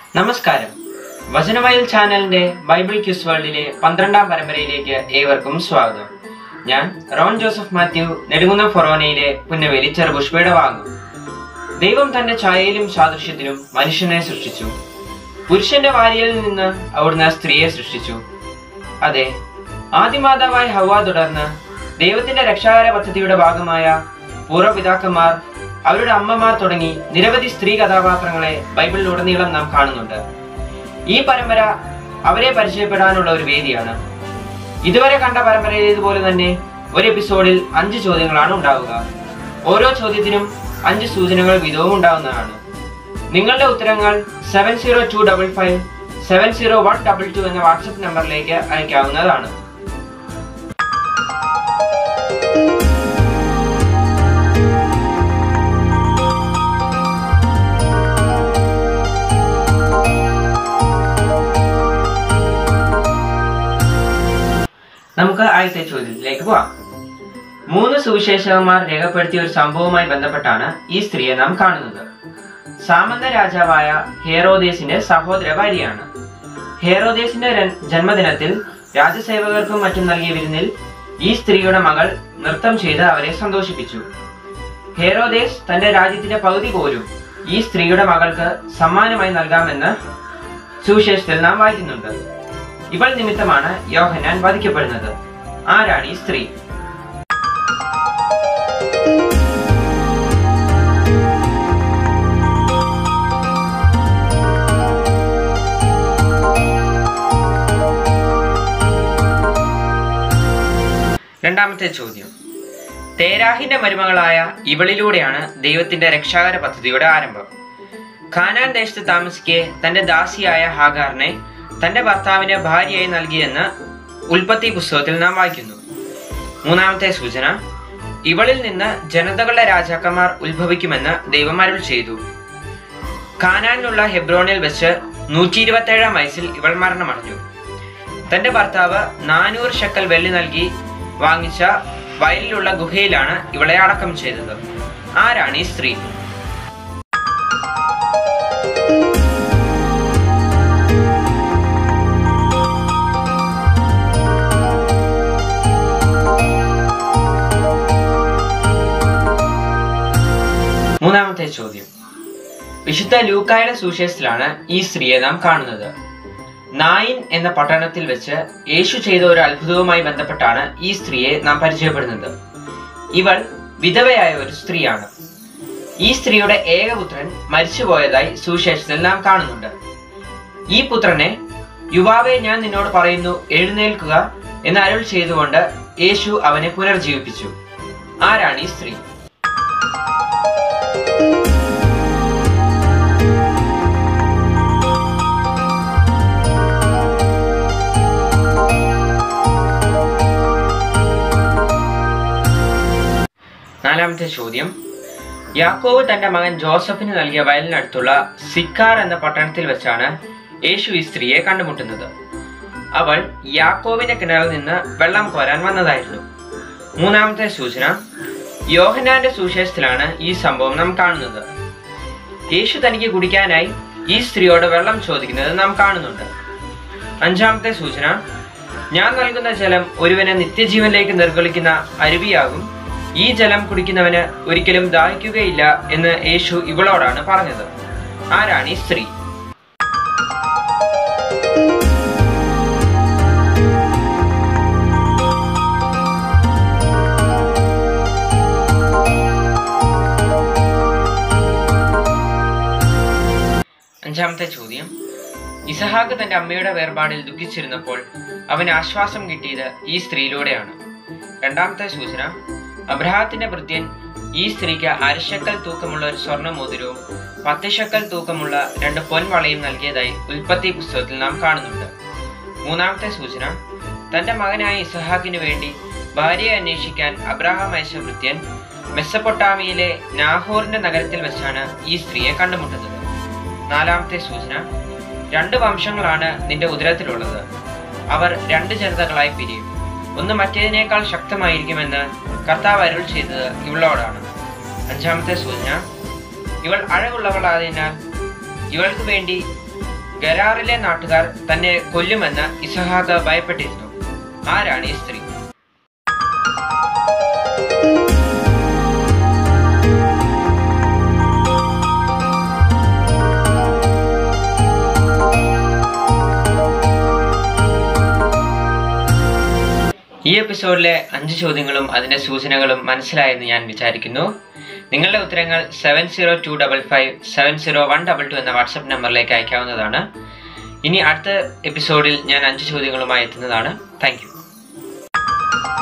നമസ്കാരം വചനവയൽ ചാനലിന്റെ Bible quiz വേൾഡിലെ പന്ത്രണ്ടാം പരമ്പരയിലേക്ക് ഏവർക്കും സ്വാഗതം ഞാൻ റോൺ ജോസഫ് മാത്യു നെടുങ്കുന്നം ഫൊറോനയിലെ പുന്നവേലി ചെറുപുഷ്പയുടെ വാങ്ങും ദൈവം തന്റെ ഛായയിലും സാദൃശ്യത്തിലും മനുഷ്യനെ സൃഷ്ടിച്ചു പുരുഷന്റെ വാരിയിൽ നിന്ന് അവിടുന്ന് സ്ത്രീയെ സൃഷ്ടിച്ചു അതെ ആദിമാതാവായ ഹവ തുടർന്ന് ദൈവത്തിന്റെ രക്ഷാകര പദ്ധതിയുടെ ഭാഗമായ പൂർവ്വപിതാക്കന്മാർ അവരുടെ അമ്മമാർ തുടങ്ങി നിരവധി സ്ത്രീ കഥാപാത്രങ്ങളെ ബൈബിളിലുടനീളം നാം കാണുന്നുണ്ട് ഈ പരമ്പര അവരെ പരിചയപ്പെടാനുള്ള ഒരു വേദിയാണ് ഇതുവരെ കണ്ട പരമ്പരയിലേതുപോലെ തന്നെ ഒരു എപ്പിസോഡിൽ അഞ്ച് ചോദ്യങ്ങളാണ് ഉണ്ടാവുക ഓരോ ചോദ്യത്തിനും അഞ്ച് സൂചനകൾ വീതവും ഉണ്ടാവുന്നതാണ് നിങ്ങളുടെ ഉത്തരങ്ങൾ seven zero two double five seven zero one double two എന്ന വാട്സപ്പ് നമ്പറിലേക്ക് അയക്കാവുന്നതാണ് നമുക്ക് ആദ്യത്തെ ചോദ്യത്തിലേക്ക് പോവാം മൂന്ന് സുവിശേഷകന്മാർ രേഖപ്പെടുത്തിയ ഒരു സംഭവവുമായി ബന്ധപ്പെട്ടാണ് ഈ സ്ത്രീയെ നാം കാണുന്നത് സാമന്ത രാജാവായ ഹേറോദേസിന്റെ സഹോദര ഭാര്യയാണ് ഹേറോദേസിന്റെ ര- ജന്മദിനത്തിൽ രാജസേവകർക്കും മറ്റും നൽകിയ വിരുന്നിൽ ഈ സ്ത്രീയുടെ മകൾ നൃത്തം ചെയ്ത് അവരെ സന്തോഷിപ്പിച്ചു ഹേറോദേസ് തന്റെ രാജ്യത്തിന്റെ പകുതി പോലും ഈ സ്ത്രീയുടെ മകൾക്ക് സമ്മാനമായി നൽകാമെന്ന് സുവിശേഷത്തിൽ നാം വായിക്കുന്നുണ്ട് ഇവൾ നിമിത്തമാണ് യോഹന്നാൻ വധിക്കപ്പെടുന്നത് ആരാണ് ഈ സ്ത്രീ രണ്ടാമത്തെ ചോദ്യം തേരാഹിന്റെ മരുമകളായ ഇവളിലൂടെയാണ് ദൈവത്തിന്റെ രക്ഷാകര പദ്ധതിയുടെ ആരംഭം ഖാനാൻ ദേശത്ത് താമസിക്കെ തന്റെ ദാസിയായ ഹാഗാറിനെ തന്റെ ഭർത്താവിന് ഭാര്യയായി നൽകിയെന്ന് ഉൽപ്പത്തി പുസ്തകത്തിൽ നാം വായിക്കുന്നു മൂന്നാമത്തെ സൂചന ഇവളിൽ നിന്ന് ജനതകളുടെ രാജാക്കന്മാർ ഉത്ഭവിക്കുമെന്ന് ദൈവം അരുൾ ചെയ്തു ഖാനാനിലുള്ള ഹെബ്രോണിൽ വെച്ച് നൂറ്റി ഇരുപത്തേഴാം വയസ്സിൽ ഇവൾ മരണമടഞ്ഞു തന്റെ ഭർത്താവ് നാനൂറ് ഷക്കൽ വെള്ളി നൽകി വാങ്ങിച്ച വയലിലുള്ള ഗുഹയിലാണ് ഇവളെ അടക്കം ചെയ്തത് ആരാണ് ഈ സ്ത്രീ മൂന്നാമത്തെ ചോദ്യം വിശുദ്ധ ലൂക്കായുടെ സുവിശേഷത്തിലാണ് ഈ സ്ത്രീയെ നാം കാണുന്നത് നായിൻ എന്ന പട്ടണത്തിൽ വെച്ച് യേശു ചെയ്ത ഒരു അത്ഭുതവുമായി ബന്ധപ്പെട്ടാണ് ഈ സ്ത്രീയെ നാം പരിചയപ്പെടുന്നത് ഇവൾ വിധവയായ ഒരു സ്ത്രീയാണ് ഈ സ്ത്രീയുടെ ഏകപുത്രൻ മരിച്ചുപോയതായി സുവിശേഷത്തിൽ നാം കാണുന്നുണ്ട് ഈ പുത്രനെ യുവാവെ ഞാൻ നിന്നോട് പറയുന്നു എഴുന്നേൽക്കുക എന്ന് അരുൾ ചെയ്തുകൊണ്ട് യേശു അവനെ പുനർജീവിപ്പിച്ചു ആരാണ് ഈ സ്ത്രീ നാലാമത്തെ ചോദ്യം യാക്കോവ് തന്റെ മകൻ ജോസഫിന് നൽകിയ വയലിനടുത്തുള്ള സിക്കാർ എന്ന പട്ടണത്തിൽ വെച്ചാണ് യേശു ഈ സ്ത്രീയെ കണ്ടുമുട്ടുന്നത് അവൾ യാക്കോവിന്റെ കിണറിൽ നിന്ന് വെള്ളം കോരാൻ വന്നതായിരുന്നു മൂന്നാമത്തെ സൂചന യോഹനാന്റെ സുവിശേഷത്തിലാണ് ഈ സംഭവം നാം കാണുന്നത് യേശു തനിക്ക് കുടിക്കാനായി ഈ സ്ത്രീയോട് വെള്ളം ചോദിക്കുന്നത് നാം കാണുന്നുണ്ട് അഞ്ചാമത്തെ സൂചന ഞാൻ നൽകുന്ന ജലം ഒരുവനെ നിത്യജീവനിലേക്ക് നിർഗളിക്കുന്ന അരുവിയാകും ഈ ജലം കുടിക്കുന്നവന് ഒരിക്കലും ദാഹിക്കുകയില്ല എന്ന് യേശു ഇവളോടാണ് പറഞ്ഞത് ആരാണ് ഈ സ്ത്രീ അഞ്ചാമത്തെ ചോദ്യം ഇസഹാക്ക് തന്റെ അമ്മയുടെ വേർപാടിൽ ദുഃഖിച്ചിരുന്നപ്പോൾ അവന് ആശ്വാസം കിട്ടിയത് ഈ സ്ത്രീയിലൂടെയാണ് രണ്ടാമത്തെ സൂചന അബ്രഹാത്തിന്റെ ഭൃത്യൻ ഈ സ്ത്രീക്ക് അരശക്കൽ തൂക്കമുള്ള ഒരു സ്വർണ്ണ മോതിരവും പത്ത് ശക്കൽ തൂക്കമുള്ള രണ്ട് പൊൻവളയും നൽകിയതായി ഉൽപ്പത്തി പുസ്തകത്തിൽ നാം കാണുന്നുണ്ട് മൂന്നാമത്തെ സൂചന തന്റെ മകനായ ഇസഹാക്കിനു വേണ്ടി ഭാര്യയെ അന്വേഷിക്കാൻ അബ്രഹാം അയച്ച ഭൃത്യൻ മെസ്സപ്പൊട്ടാമിയിലെ നാഹോറിന്റെ നഗരത്തിൽ വെച്ചാണ് ഈ സ്ത്രീയെ കണ്ടുമുട്ടുന്നത് നാലാമത്തെ സൂചന രണ്ട് വംശങ്ങളാണ് നിന്റെ ഉദരത്തിലുള്ളത് അവർ രണ്ട് ജനതകളായി പിരിയും ഒന്ന് മറ്റേതിനേക്കാൾ ശക്തമായിരിക്കുമെന്ന് കർത്താവ് അരുൾ ചെയ്തത് ഇവളോടാണ് അഞ്ചാമത്തെ സൂചന ഇവൾ അഴകുള്ളവളായതിനാൽ ഇവൾക്ക് വേണ്ടി ഗരാറിലെ നാട്ടുകാർ തന്നെ കൊല്ലുമെന്ന് ഇസഹാക്ക് ഭയപ്പെട്ടിരുന്നു ആരാണ് ഈ സ്ത്രീ ഈ എപ്പിസോഡിലെ അഞ്ച് ചോദ്യങ്ങളും അതിന്റെ സൂചനകളും മനസ്സിലായെന്ന് ഞാൻ വിചാരിക്കുന്നു നിങ്ങളുടെ ഉത്തരങ്ങൾ seven zero two double five seven zero one double two എന്ന വാട്സപ്പ് നമ്പറിലേക്ക് അയക്കാവുന്നതാണ് ഇനി അടുത്ത എപ്പിസോഡിൽ ഞാൻ അഞ്ച് ചോദ്യങ്ങളുമായി എത്തുന്നതാണ് താങ്ക് യു